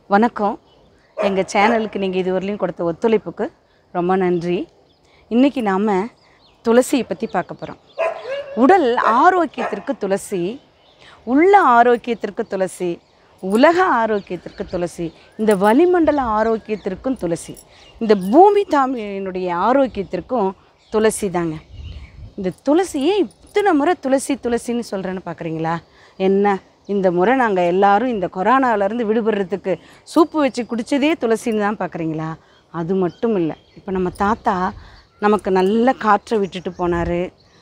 வணக்கம் எங்கள் சேனலுக்கு நீங்கள் இதுவரையிலும் கொடுத்த ஒத்துழைப்புக்கு ரொம்ப நன்றி இன்றைக்கி நாம் துளசியை பற்றி பார்க்க போகிறோம் உடல் ஆரோக்கியத்திற்கு துளசி உள்ள ஆரோக்கியத்திற்கு துளசி உலக ஆரோக்கியத்திற்கு துளசி இந்த வளிமண்டல ஆரோக்கியத்திற்கும் துளசி இந்த பூமி தாமியினுடைய ஆரோக்கியத்திற்கும் துளசி தாங்க இந்த துளசியே இத்தனை முறை துளசி துளசின்னு சொல்கிறேன்னு பார்க்குறீங்களா என்ன இந்த முறை நாங்கள் எல்லாரும் இந்த கொரோனாவிலேருந்து விடுபடுறதுக்கு சூப்பு வச்சு குடித்ததே துளசின்னு தான் பார்க்குறீங்களா அது மட்டும் இல்லை இப்போ நம்ம தாத்தா நமக்கு நல்ல காற்றை விட்டுட்டு போனார்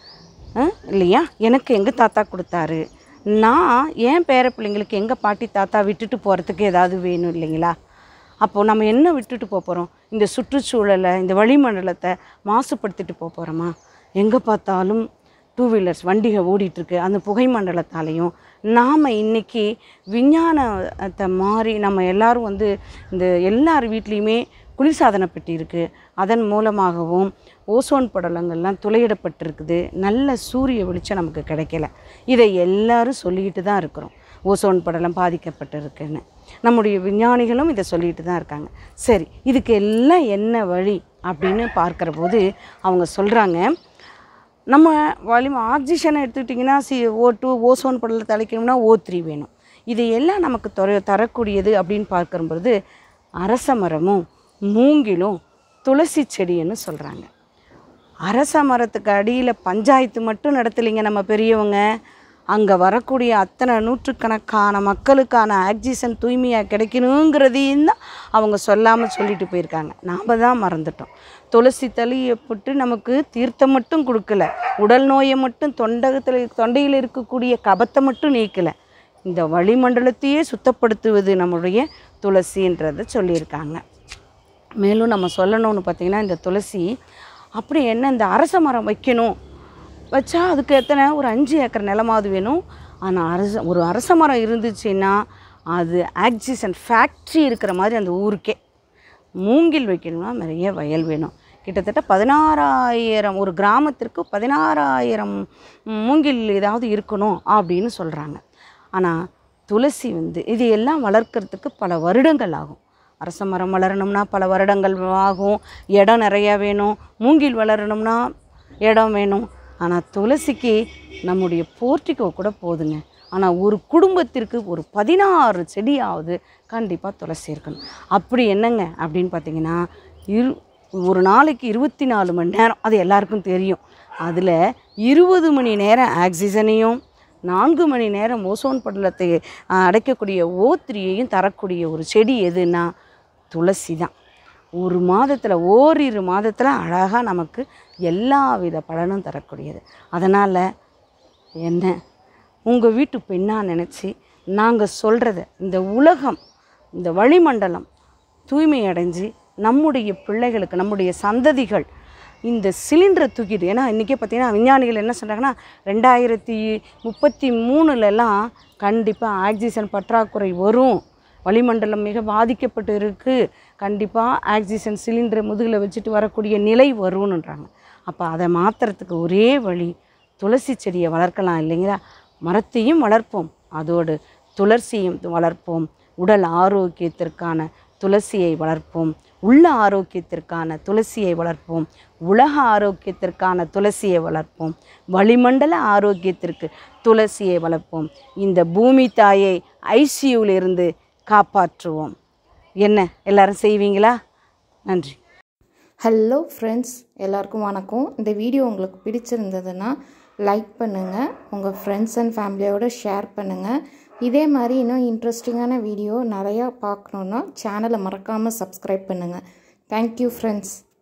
இல்லையா எனக்கு எங்கள் தாத்தா கொடுத்தாரு நான் என் பேர பிள்ளைங்களுக்கு எங்கள் பாட்டி தாத்தா விட்டுட்டு போகிறதுக்கு ஏதாவது வேணும் இல்லைங்களா அப்போது நம்ம என்ன விட்டுட்டு போக போகிறோம் இந்த சுற்றுச்சூழலை இந்த வளிமண்டலத்தை மாசுபடுத்திட்டு போக போகிறோமா எங்கே பார்த்தாலும் டூ வீலர்ஸ் வண்டிகள் ஓடிட்டுருக்கு அந்த புகை மண்டலத்தாலையும் நாம் இன்றைக்கி விஞ்ஞானத்தை மாறி நம்ம எல்லாரும் வந்து இந்த எல்லார் வீட்லேயுமே குளிர்சாதன பெட்டி இருக்குது அதன் மூலமாகவும் ஓசோன் படலங்கள்லாம் துளையிடப்பட்டிருக்குது நல்ல சூரிய வெளிச்சம் நமக்கு கிடைக்கல இதை எல்லாரும் சொல்லிக்கிட்டு தான் இருக்கிறோம் ஓசோன் படலம் பாதிக்கப்பட்டிருக்குன்னு நம்முடைய விஞ்ஞானிகளும் இதை சொல்லிட்டு தான் இருக்காங்க சரி இதுக்கு எல்லாம் என்ன வழி அப்படின்னு பார்க்குற போது அவங்க சொல்கிறாங்க நம்ம வலிமை ஆக்சிஜனை எடுத்துக்கிட்டிங்கன்னா சி ஓ டூ ஓசோன் படலத்தை அழைக்கணும்னா ஓ த்ரீ வேணும் இதையெல்லாம் நமக்கு தர தரக்கூடியது அப்படின்னு பார்க்கும்போது அரச மரமும் மூங்கிலும் துளசி செடின்னு சொல்கிறாங்க அரச மரத்துக்கு அடியில் பஞ்சாயத்து மட்டும் நடத்தலைங்க நம்ம பெரியவங்க அங்கே வரக்கூடிய அத்தனை நூற்றுக்கணக்கான மக்களுக்கான ஆக்சிஜன் தூய்மையாக கிடைக்கணுங்கிறதையும் தான் அவங்க சொல்லாமல் சொல்லிட்டு போயிருக்காங்க நாம் தான் மறந்துட்டோம் துளசி தளியை போட்டு நமக்கு தீர்த்தம் மட்டும் கொடுக்கல உடல் நோயை மட்டும் தொண்டகத்தில் தொண்டையில் இருக்கக்கூடிய கபத்தை மட்டும் நீக்கலை இந்த வளிமண்டலத்தையே சுத்தப்படுத்துவது நம்முடைய துளசின்றதை சொல்லியிருக்காங்க மேலும் நம்ம சொல்லணும்னு பார்த்திங்கன்னா இந்த துளசி அப்படி என்ன இந்த அரச மரம் வைக்கணும் வச்சா அதுக்கு எத்தனை ஒரு அஞ்சு ஏக்கர் நிலமாவது வேணும் ஆனால் அரச ஒரு அரச மரம் இருந்துச்சுன்னா அது ஆக்சிஜன் ஃபேக்ட்ரி இருக்கிற மாதிரி அந்த ஊருக்கே மூங்கில் வைக்கணும்னா நிறைய வயல் வேணும் கிட்டத்தட்ட பதினாறாயிரம் ஒரு கிராமத்திற்கு பதினாறாயிரம் மூங்கில் ஏதாவது இருக்கணும் அப்படின்னு சொல்கிறாங்க ஆனால் துளசி வந்து இது எல்லாம் வளர்க்கறதுக்கு பல வருடங்கள் ஆகும் அரச மரம் வளரணும்னா பல வருடங்கள் ஆகும் இடம் நிறையா வேணும் மூங்கில் வளரணும்னா இடம் வேணும் ஆனால் துளசிக்கு நம்முடைய போர்ட்டிக்கோ கூட போதுங்க ஆனால் ஒரு குடும்பத்திற்கு ஒரு பதினாறு செடியாவது கண்டிப்பாக துளசி இருக்கணும் அப்படி என்னங்க அப்படின்னு பார்த்தீங்கன்னா இரு ஒரு நாளைக்கு இருபத்தி நாலு மணி நேரம் அது எல்லாருக்கும் தெரியும் அதில் இருபது மணி நேரம் ஆக்சிஜனையும் நான்கு மணி நேரம் ஓசோன் படலத்தை ஆஹ், அடைக்கக்கூடிய ஓத்திரியையும் தரக்கூடிய ஒரு செடி எதுன்னா துளசி தான் ஒரு மாதத்தில் ஓரிரு மாதத்தில் அழகாக நமக்கு எல்லா வித பலனும் தரக்கூடியது அதனால் என்ன உங்கள் வீட்டு பெண்ணாக நினச்சி நாங்கள் சொல்கிறத இந்த உலகம் இந்த வளிமண்டலம் தூய்மை அடைஞ்சு நம்முடைய பிள்ளைகளுக்கு நம்முடைய சந்ததிகள் இந்த சிலிண்டரை தூக்கிட்டு ஏன்னா இன்றைக்கே பார்த்தீங்கன்னா விஞ்ஞானிகள் என்ன சொல்கிறாங்கன்னா ரெண்டாயிரத்தி முப்பத்தி மூணுலலாம் கண்டிப்பாக ஆக்சிஜன் பற்றாக்குறை வரும் வளிமண்டலம் மிக பாதிக்கப்பட்டு இருக்குது கண்டிப்பாக ஆக்சிஜன் சிலிண்டரை முதுகில் வச்சுட்டு வரக்கூடிய நிலை வரும்ன்றாங்க அப்போ அதை மாற்றுறதுக்கு ஒரே வழி துளசி செடியை வளர்க்கலாம் இல்லைங்களா மரத்தையும் வளர்ப்போம் அதோடு துளசியும் வளர்ப்போம் உடல் ஆரோக்கியத்திற்கான துளசியை வளர்ப்போம் உள்ள ஆரோக்கியத்திற்கான துளசியை வளர்ப்போம் உலக ஆரோக்கியத்திற்கான துளசியை வளர்ப்போம் வளிமண்டல ஆரோக்கியத்திற்கு துளசியை வளர்ப்போம் இந்த பூமி தாயை ஐசியூவிலிருந்து காப்பாற்றுவோம் என்ன எல்லாரும் செய்வீங்களா நன்றி ஹலோ ஃப்ரெண்ட்ஸ் எல்லாருக்கும் வணக்கம் இந்த வீடியோ உங்களுக்கு பிடிச்சிருந்ததுன்னா லைக் பண்ணுங்கள் உங்கள் ஃப்ரெண்ட்ஸ் அண்ட் ஃபேமிலியோட ஷேர் பண்ணுங்கள் இதே மாதிரி இன்னும் இன்ட்ரெஸ்டிங்கான வீடியோ நிறையா பார்க்கணுன்னா சேனலை மறக்காமல் சப்ஸ்கிரைப் பண்ணுங்கள் தேங்க்யூ ஃப்ரெண்ட்ஸ்